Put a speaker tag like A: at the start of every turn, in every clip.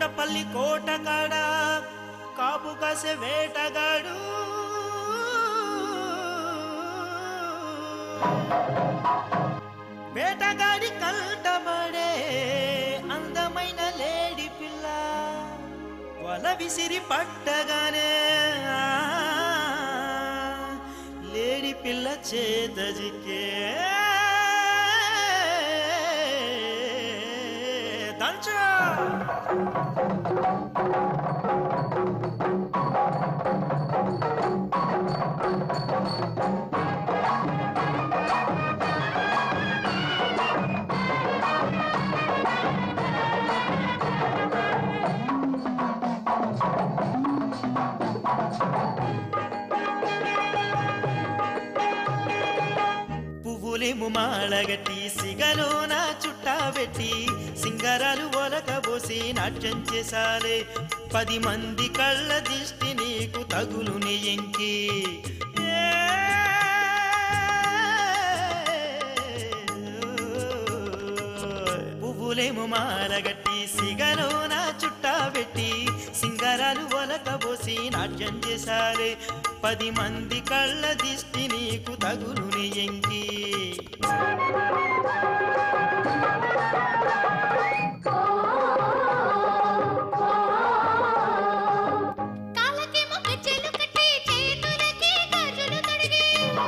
A: కొండపల్లి కోటకాడ కాపు కాసే వేటగాడు వేటగాడి కంటబడే అందమైన లేడి పిల్ల వల విసిరి పట్టగానే ఆ, లేడి పిల్ల చేత జిక్కే దంచు పువ్వులేము మాళగట్టి సిగలోన చుట్టా పెట్టి సింగరాలు ఒలకబోసి నాట్యం చేసాలే పది మంది కళ్ళ దిష్టి నీకు తగులుని ఎంకి ఏ పువ్వులేము మాలగట్టి సిగలోన చుట్టా పెట్టి సింగరాలు ఒలకబోసి నాట్యం చేసాలే పది మంది కళ్ళ దిష్టి నీకు తగులుని ఎంకి
B: కాళ్ళకి మొక్క చెలు కట్టి చేతులకి గాజులు తొడిగి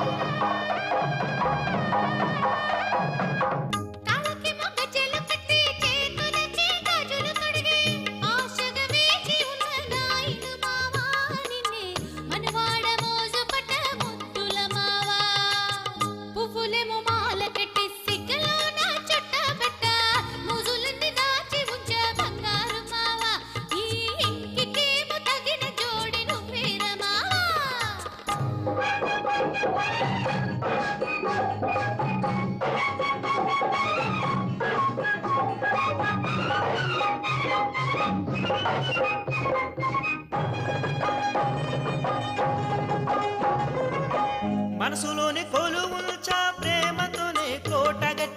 B: కాళ్ళకి మొక్క చెలు కట్టి చేతులకి గాజులు తొడిగి ఆశగా వేచి ఉన్న నాయను మావా నిన్నే మనవాడ మోజు పట్ట ముద్దుల మావా పువ్వులేమో మాల కట్టి సిగ్గలోన చుట్ట పెట్ట ముజులన్నీ దాచి ఉంచ బంగారు మావా ఈ ఇంటికేమో తగిన జోడి నువ్వేర మావా
A: మనసులోని కొలువుల్చా ప్రేమతోనే కోటగట్ట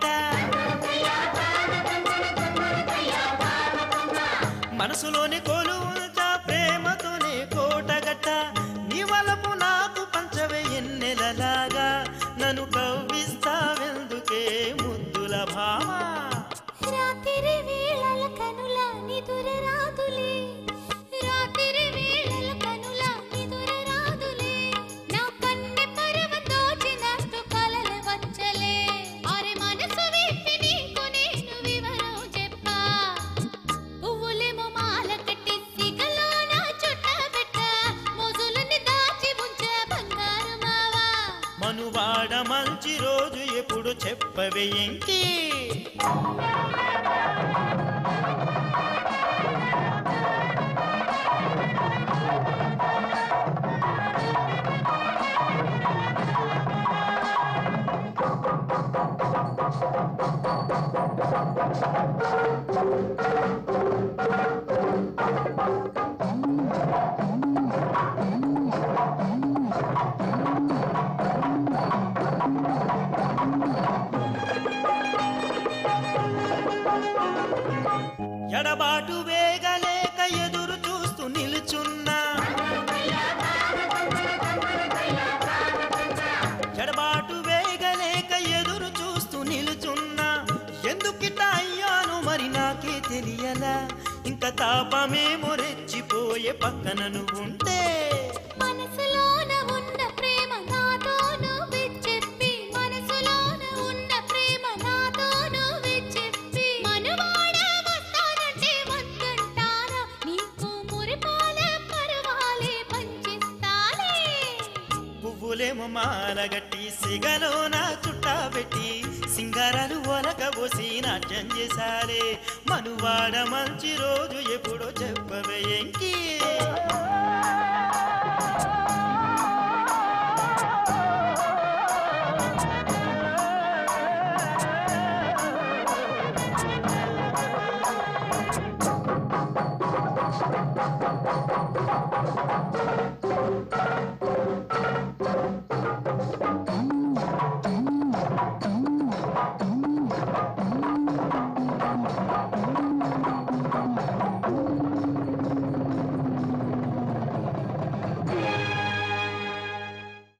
A: మనసులోని కొలువుల్చా ప్రేమతోనే కోటగట్ట నీ వలపు నాకు పంచవే ఎన్నెలలాగా నన్ను కవ్విస్తావెందుకే ముద్దుల భామా
B: రాత్రి వేళల కనుల నిదుర రాదులే రాత్రి వేళల కనుల నిదుర రాదులే నా కన్నె పరవ దోచినట్టు కలల వచ్చలే అరే మనసు విప్పి నీకు నేను వివరం చెప్పా పువ్వులేమో మాల కట్టి సిగలోన చుట్ట పెట్ట మొజులని దాచి ఉంచ బంగారు మావా
A: మనువాడ మంచి రోజు ఎప్పుడు చెప్పవే ఇంకి ఎడబాటు వేగలేక ఎదురు చూస్తూ నిలుచున్నా ఎడబాటు వేగలేక ఎదురు చూస్తూ నిలుచున్నా ఎందుకిట అయ్యాను మరి నాకే తెలియలా ఇంకా తాపమేమో రెచ్చిపోయే పక్కన నువ్వుంటే
B: మనసులోన ఉన్న ప్రేమ నాతోను విచ్చెప్పి మనసులోన ఉన్న ప్రేమ నాతోను విచ్చెప్పి మనువాడ వస్తానంటే వద్దంటారా నీకు మురిపాల పరవాలే పంచిస్తాలే
A: పువ్వులేమో మాలగట్టి సిగలోన చుట్టా పెట్టి సింగారాలు ఒలకబోసి నాట్యం చేశారే మనువాడ మంచి రోజు ఎప్పుడో చెప్పవే ఎంకి